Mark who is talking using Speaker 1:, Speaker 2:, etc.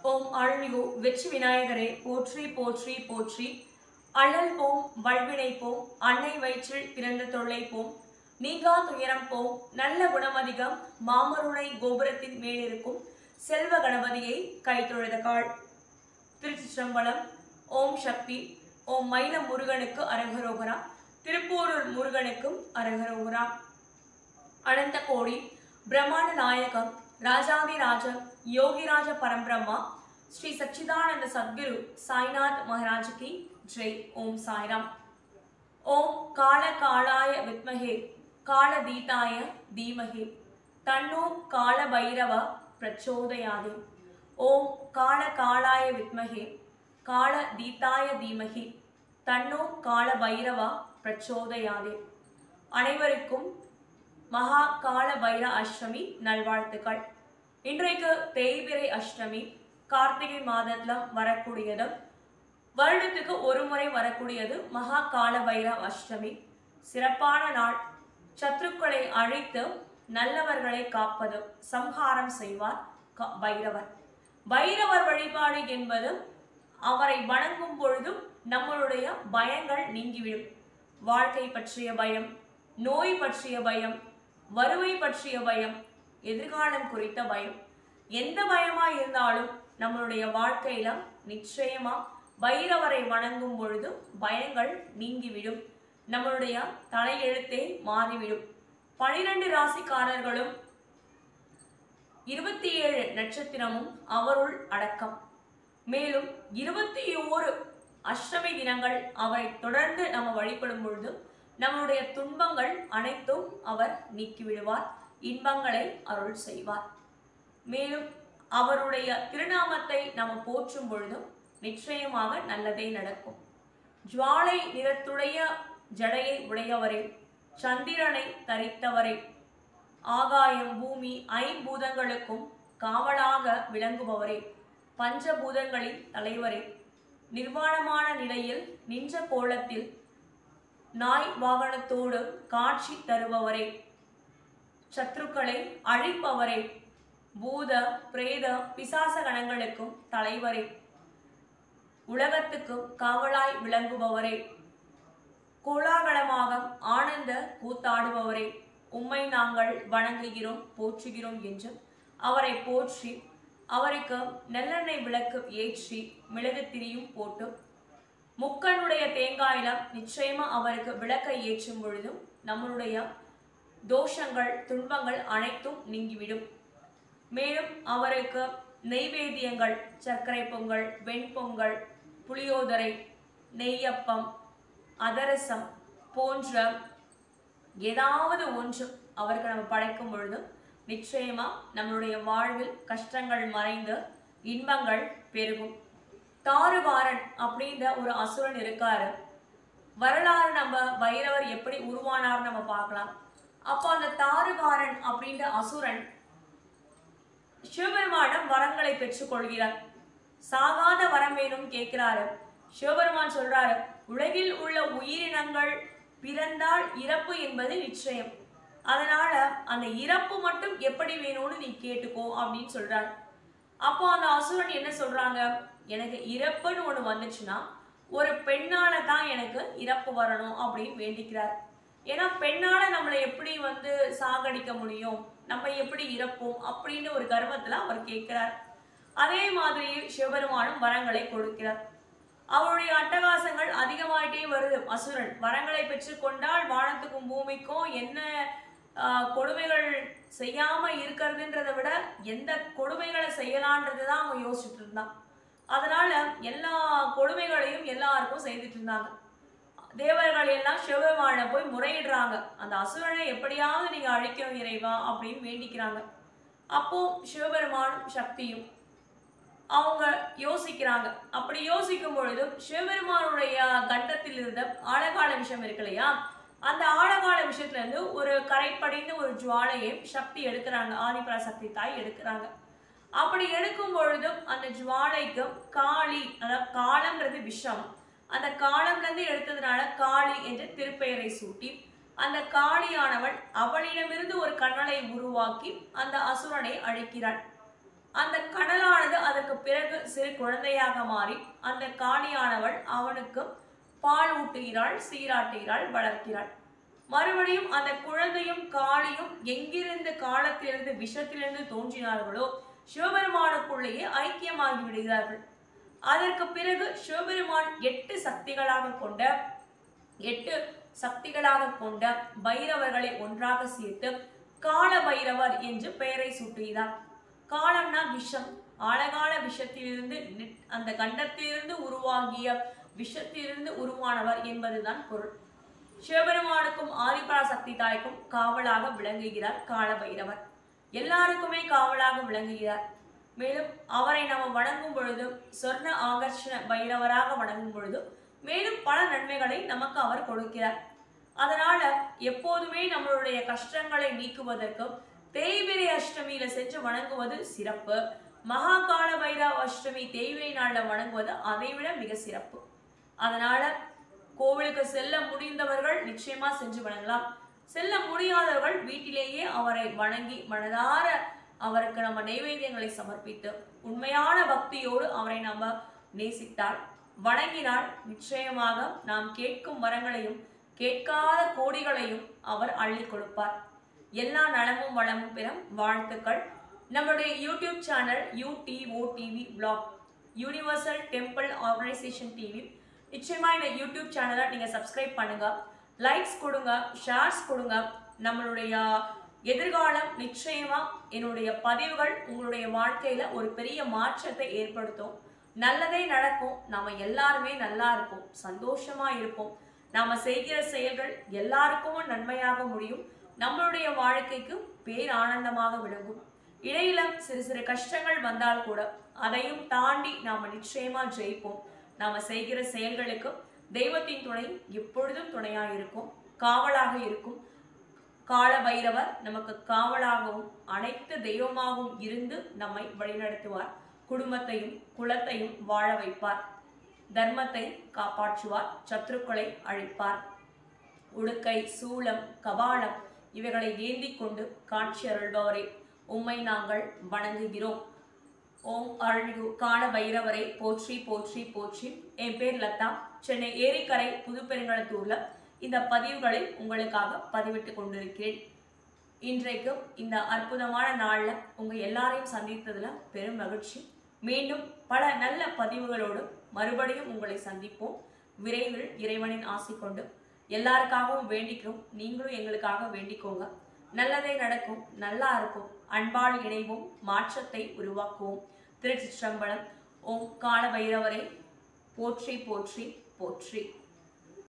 Speaker 1: ஓம் அருள்மிகு வெற்றி விநாயகரே போற்றி போற்றி போற்றி அழல் போம் வல்வினை போம் அன்னை வயிற்றில் பிறந்த தொல்லை போம் நீங்கா துயரம் போம் நல்ல குணமதிகம் மாமருணை கோபுரத்தின் மேலிருக்கும் செல்வ கணபதியை கைத்தொழுத காள் திருச்சிற்றம்பலம் ஓம் சக்தி ஓம் மயில முருகனுக்கு அரகரோகரா திருப்பூரூர் முருகனுக்கும் அரகரோகரா அனந்த கோடி பிரம்மாண்ட நாயகம் ராஜாதிராஜ யோகிராஜ பரம்பிரம்மா ஸ்ரீ சச்சிதானந்த சத்குரு சாய்நாத் மகாராஜ் கி ஜெய் ஓம் சாய்ராம் ஓம் கால காலாய வித்மஹே கால தீதாய தீமஹே தன்னோ கால பைரவ பிரச்சோதயாதே ஓம் கால காலாய வித்மஹே கால தீதாய தீமஹி தன்னோ கால பைரவா பிரச்சோதயாதே அனைவருக்கும் மகா கால பைர அஷ்டமி நல்வாழ்த்துக்கள் இன்றைக்கு தேய்பிரை அஷ்டமி கார்த்திகை மாதத்துல வரக்கூடியது வருடத்துக்கு ஒரு முறை வரக்கூடியது மகா கால பைரவ அஷ்டமி சிறப்பான நாள் சத்துருக்களை அழித்து நல்லவர்களை காப்பது சம்ஹாரம் செய்வார் க- பைரவர் பைரவர் வழிபாடு என்பது அவரை வணங்கும் பொழுதும் நம்மளுடைய பயங்கள் நீங்கிவிடும் வாழ்க்கை பற்றிய பயம் நோய் பற்றிய பயம் வறுமை பற்றிய பயம் எதிர்காலம் குறித்த பயம் எந்த பயமா இருந்தாலும் நம்மளுடைய வாழ்க்கையில நிச்சயமா பைரவரை வணங்கும் பொழுது பயங்கள் நீங்கிவிடும் நம்மளுடைய தலையெழுத்தே மாறிவிடும் பனிரெண்டு ராசிக்காரர்களும் இருபத்தி ஏழு நட்சத்திரமும் அவருள் அடக்கம் மேலும் இருபத்தி ஓரு அஷ்டமி தினங்கள் அவரை தொடர்ந்து நம்ம வழிபடும் பொழுது நம்மளுடைய துன்பங்கள் அனைத்தும் அவர் நீக்கிவிடுவார் இன்பங்களை அருள் செய்வார் மேலும் அவருடைய திருநாமத்தை நம்ம போற்றும் பொழுதும் நிச்சயமாக நல்லதே நடக்கும் ஜுவாலை நிறத்துடைய ஜடையை உடையவரே சந்திரனை தரித்தவரே ஆகாயம் பூமி ஐம்பூதங்களுக்கும் காவலாக விளங்குபவரே பஞ்சபூதங்களின் தலைவரே நிர்வாணமான நிலையில் நின்ற கோலத்தில் நாய் வாகனத்தோடு காட்சி தருபவரே சத்ருக்களை அழிப்பவரே பூத பிரேத பிசாச கணங்களுக்கும் தலைவரே உலகத்துக்கும் காவலாய் விளங்குபவரே கோலாகலமாக ஆனந்த கூத்தாடுபவரே உம்மை நாங்கள் வணங்குகிறோம் போற்றுகிறோம் என்று அவரை போற்றி அவருக்கு நல்லெண்ணெய் விளக்கு ஏற்றி மிளகு திரியும் போட்டு முக்கனுடைய தேங்காயில நிச்சயமா அவருக்கு விளக்கை ஏற்றும் பொழுதும் நம்மளுடைய தோஷங்கள் துன்பங்கள் அனைத்தும் நீங்கிவிடும் மேலும் அவருக்கு நெய்வேத்தியங்கள் சர்க்கரை பொங்கல் வெண்பொங்கல் புளியோதரை நெய்யப்பம் அதரசம் போன்ற ஏதாவது ஒன்று அவருக்கு நம்ம படைக்கும் பொழுது நிச்சயமா நம்மளுடைய வாழ்வில் கஷ்டங்கள் மறைந்து இன்பங்கள் பெருகும் தாறுவாரன் அப்படின்ற ஒரு அசுரன் இருக்காரு வரலாறு நம்ம பைரவர் எப்படி உருவானார் நம்ம பார்க்கலாம் அப்போ அந்த தாறுகாரன் அப்படின்ற அசுரன் சிவபெருமானிடம் வரங்களை பெற்றுக்கொள்கிறார் சாகாத வரம் வேணும் கேட்கிறாரு சிவபெருமான் சொல்றாரு உலகில் உள்ள உயிரினங்கள் பிறந்தால் இறப்பு என்பது நிச்சயம் அதனால அந்த இறப்பு மட்டும் எப்படி வேணும்னு நீ கேட்டுக்கோ அப்படின்னு சொல்றாரு அப்போ அந்த அசுரன் என்ன சொல்றாங்க எனக்கு இறப்புன்னு ஒண்ணு வந்துச்சுன்னா ஒரு பெண்ணால தான் எனக்கு இறப்பு வரணும் அப்படின்னு வேண்டிக்கிறார் ஏன்னா பெண்ணால நம்மளை எப்படி வந்து சாகடிக்க முடியும் நம்ம எப்படி இறப்போம் அப்படின்னு ஒரு கர்வத்துல அவர் கேட்கிறார் அதே மாதிரி சிவபெருமானும் வரங்களை கொடுக்கிறார் அவருடைய அட்டகாசங்கள் அதிகமாயிட்டே வருது அசுரன் வரங்களை பெற்றுக்கொண்டால் வானத்துக்கும் பூமிக்கும் என்ன ஆஹ், கொடுமைகள் செய்யாம இருக்கிறதுன்றதை விட எந்த கொடுமைகளை செய்யலான்றது தான் அவன் யோசிச்சுட்டு இருந்தான் அதனால எல்லா கொடுமைகளையும் எல்லாருக்கும் செய்துட்டு இருந்தாங்க தேவர்கள் எல்லாம் சிவபெருமானை போய் முறையிடுறாங்க அந்த அசுரனை எப்படியாவது நீங்க அழிக்கணும் இறைவா அப்படின்னு வேண்டிக்கிறாங்க அப்போ சிவபெருமானும் சக்தியும் அவங்க யோசிக்கிறாங்க அப்படி யோசிக்கும் பொழுது சிவபெருமானுடைய கண்டத்தில் இருந்த ஆழகால விஷயம் இருக்கு இல்லையா அந்த ஆழகால விஷயத்துல இருந்து ஒரு கரைப்படைந்த ஒரு ஜுவாலையை சக்தி எடுக்கிறாங்க ஆதிபராசக்தி தாய் எடுக்கிறாங்க அப்படி எடுக்கும் பொழுதும் அந்த ஜுவாலைக்கு காளி அதாவது காலம்ன்றது விஷம் அந்த காலம்ல இருந்து எடுத்ததுனால காளி என்று திருப்பெயரை சூட்டி அந்த காளியானவள் அவளிடமிருந்து ஒரு கண்ணலை உருவாக்கி அந்த அசுரனை அழிக்கிறாள் அந்த கடலானது அதற்கு பிறகு சிறு குழந்தையாக மாறி அந்த காளியானவள் அவனுக்கு பால் ஊட்டுகிறாள் சீராட்டுகிறாள் வளர்க்கிறாள் மறுபடியும் அந்த குழந்தையும் காளியும் எங்கிருந்து காலத்திலிருந்து விஷத்திலிருந்து தோன்றினார்களோ சிவபெருமானுக்குள்ளேயே ஐக்கியமாகி விடுகிறார்கள் அதற்கு பிறகு சிவபெருமான் எட்டு சக்திகளாக கொண்ட எட்டு சக்திகளாக கொண்ட பைரவர்களை ஒன்றாக சேர்த்து கால பைரவர் என்று பெயரை சூட்டுகிறார் காலம்னா விஷம் ஆழகால விஷத்திலிருந்து நி- அந்த கண்டத்திலிருந்து உருவாகிய விஷத்திலிருந்து உருவானவர் என்பதுதான் பொருள் சிவபெருமானுக்கும் ஆதிபரா சக்தி தாய்க்கும் காவலாக விளங்குகிறார் கால பைரவர் எல்லாருக்குமே காவலாக விளங்குகிறார் மேலும் அவரை நாம் வணங்கும் பொழுது சொர்ண ஆகர்ஷண பைரவராக வணங்கும் பொழுது மேலும் பல நன்மைகளை நமக்கு அவர் கொடுக்கிறார் அதனால எப்போதுமே நம்மளுடைய கஷ்டங்களை நீக்குவதற்கு தேய்பிரை அஷ்டமியில சென்று வணங்குவது சிறப்பு மகாகால பைரவ அஷ்டமி தேய்பிரை நாள்ல வணங்குவது அதைவிட மிக சிறப்பு அதனால கோவிலுக்கு செல்ல முடிந்தவர்கள் நிச்சயமா சென்று வணங்கலாம் செல்ல முடியாதவர்கள் வீட்டிலேயே அவரை வணங்கி மனதார அவருக்கு நம்ம நைவேத்தியங்களை சமர்ப்பித்து உண்மையான பக்தியோடு அவரை நம்ம நேசித்தால் வணங்கினால் நிச்சயமாக நாம் கேட்கும் வரங்களையும் கேட்காத கோடிகளையும் அவர் அள்ளி கொடுப்பார் எல்லா நலமும் வளமும் பெற வாழ்த்துக்கள் நம்மளுடைய YouTube channel UTO TV black universal temple organisation TV நிச்சயமா இந்த யூடியூப் சேனலை நீங்க சப்ஸ்கிரைப் பண்ணுங்க லைக்ஸ் கொடுங்க ஷேர்ஸ் கொடுங்க நம்மளுடைய எதிர்காலம் நிச்சயமா என்னுடைய பதிவுகள் உங்களுடைய வாழ்க்கையில ஒரு பெரிய மாற்றத்தை ஏற்படுத்தும் நல்லதே நடக்கும் நாம எல்லாருமே நல்லா இருப்போம் சந்தோஷமா இருப்போம் நாம செய்கிற செயல்கள் எல்லாருக்கும் நன்மையாக முடியும் நம்மளுடைய வாழ்க்கைக்கு பேரானந்தமாக விளங்கும் இடையில சிறு சிறு கஷ்டங்கள் வந்தால் கூட அதையும் தாண்டி நாம நிச்சயமா ஜெயிப்போம் நாம செய்கிற செயல்களுக்கு தெய்வத்தின் துணை எப்பொழுதும் துணையாக இருக்கும் காவலாக இருக்கும் கால பைரவர் நமக்கு காவலாகவும் அனைத்து தெய்வமாகவும் இருந்து நம்மை வழிநடத்துவார் குடும்பத்தையும் குலத்தையும் வாழ வைப்பார் தர்மத்தை காப்பாற்றுவார் சத்துருக்களை அழிப்பார் உடுக்கை சூலம் கபாலம் இவைகளை ஏந்திக் கொண்டு காட்சி அருள்பவரே உம்மை நாங்கள் வணங்குகிறோம் ஓம் அருள்மிகு கால பைரவரை போற்றி போற்றி போற்றி என் பேர் லதா சென்னை ஏரிக்கரை புதுப்பெருங்கலத்தூர்ல இந்த பதிவுகளை உங்களுக்காக பதிவிட்டு கொண்டிருக்கிறேன் இன்றைக்கு இந்த அற்புதமான நாள்ல உங்க எல்லாரையும் சந்தித்ததுல பெரும் மகிழ்ச்சி மீண்டும் பல நல்ல பதிவுகளோடு மறுபடியும் உங்களை சந்திப்போம் விரைவில் இறைவனின் ஆசை கொண்டு எல்லாருக்காகவும் வேண்டிக்கிறோம் நீங்களும் எங்களுக்காக வேண்டிக்கோங்க நல்லதே நடக்கும் நல்லா இருக்கும் அன்பால் இணைவோம் மாற்றத்தை உருவாக்குவோம் திருச்சிற்றம்பலம் ஓம் கால பைரவரை போற்றி போற்றி போற்றி